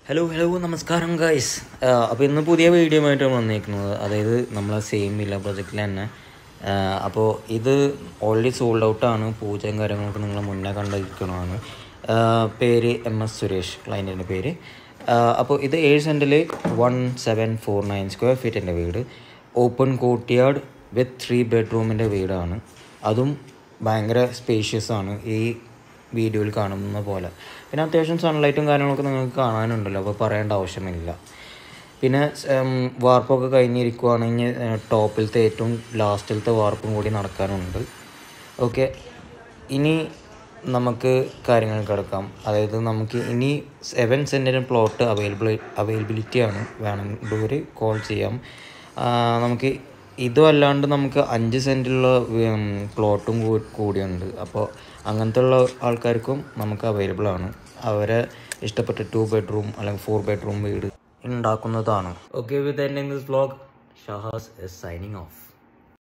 hello hello നമസ്കാരം guys അപ്പോൾ ഇന്ന് പുതിയ വീഡിയോ ആയിട്ടാണ് വന്നിരിക്കുന്നത് അതായത് നമ്മളെ സെയിം വില്ല പ്രൊജക്റ്റിൽ തന്നെ അപ്പോൾ ഇത് ഓൾറെഡി സോൾഡ് ഔട്ടാണ് പൂജയും കാര്യങ്ങളൊക്കെ നിങ്ങൾ മുന്നേ കണ്ടിരിക്കണമാണ് പേര് എം എസ് സുരേഷ് ക്ലയൻറ്റിൻ്റെ പേര് അപ്പോൾ ഇത് ഏഴ് സെൻറ്റിൽ one seven four nine square ഫീറ്റിൻ്റെ വീട് ഓപ്പൺ കോർട്ട്യാർഡ് വിത്ത് ത്രീ ബെഡ്റൂമിൻ്റെ വീടാണ് അതും ഭയങ്കര സ്പേഷ്യസ് ആണ് ഈ വീഡിയോയിൽ കാണുന്ന പോലെ പിന്നെ അത്യാവശ്യം സൺലൈറ്റും കാര്യങ്ങളൊക്കെ നിങ്ങൾക്ക് കാണാനുണ്ടല്ലോ അപ്പോൾ പറയേണ്ട ആവശ്യമില്ല പിന്നെ ഉം, വാർപ്പൊക്കെ കഴിഞ്ഞിരിക്കുവാണെങ്കിൽ ടോപ്പിലത്തെ ഏറ്റവും ലാസ്റ്റിലത്തെ വാർപ്പും കൂടി നടക്കാനുണ്ട് ഓക്കെ ഇനി നമുക്ക് കാര്യങ്ങൾ കിടക്കാം അതായത് നമുക്ക് ഇനി സെവൻ സെൻറ്റിന് പ്ലോട്ട് അവൈലബിൾ അവൈലബിലിറ്റി ആണ് വേണമെങ്കിൽ കോൾ ചെയ്യാം ആ, നമുക്ക് ഇതും അല്ലാണ്ട് നമുക്ക് അഞ്ച് സെൻറ്റിലുള്ള പ്ലോട്ടും കൂടിയുണ്ട് അപ്പോൾ അങ്ങനത്തെ ഉള്ള ആൾക്കാർക്കും നമുക്ക് അവൈലബിൾ ആണ് അവരെ ഇഷ്ടപ്പെട്ട ടു ബെഡ്റൂം അല്ലെങ്കിൽ ഫോർ ബെഡ്റൂം വീട് ഉണ്ടാക്കുന്നതാണ് okay with ending this vlog Shahas is signing of